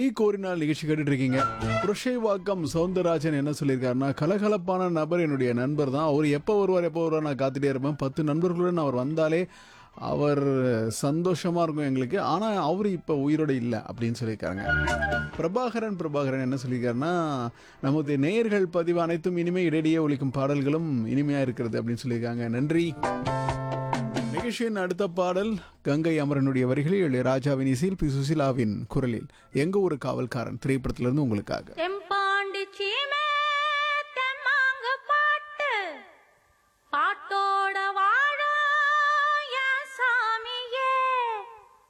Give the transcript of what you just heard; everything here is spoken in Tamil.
நீ கோரினால் நிகழ்ச்சி கேட்டுட்டு இருக்கீங்க புருஷைவாக்கம் சவுந்தரராஜன் என்ன சொல்லியிருக்காருன்னா கலகலப்பான நபர் என்னுடைய நண்பர் தான் அவர் எப்போ வருவார் எப்போ வருவார் நான் காத்துட்டே இருப்பேன் பத்து நண்பர்களுடன் அவர் வந்தாலே அவர் சந்தோஷமா இருக்கும் எங்களுக்கு ஆனால் அவர் இப்போ உயிரோடு இல்லை அப்படின்னு சொல்லியிருக்காங்க பிரபாகரன் பிரபாகரன் என்ன சொல்லியிருக்காருன்னா நமது நேயர்கள் பதிவு அனைத்தும் இனிமே இடையிடையே ஒலிக்கும் பாடல்களும் இனிமையா இருக்கிறது அப்படின்னு சொல்லியிருக்காங்க நன்றி நிகழ்ச்சியின் அடுத்த பாடல் கங்கை அமரனுடைய வரிகளில் ராஜாவின் இசையில் பி சுசிலாவின் குரலில் எங்க ஒரு காவல்காரன் திரைப்படத்திலிருந்து உங்களுக்காக தெம்பா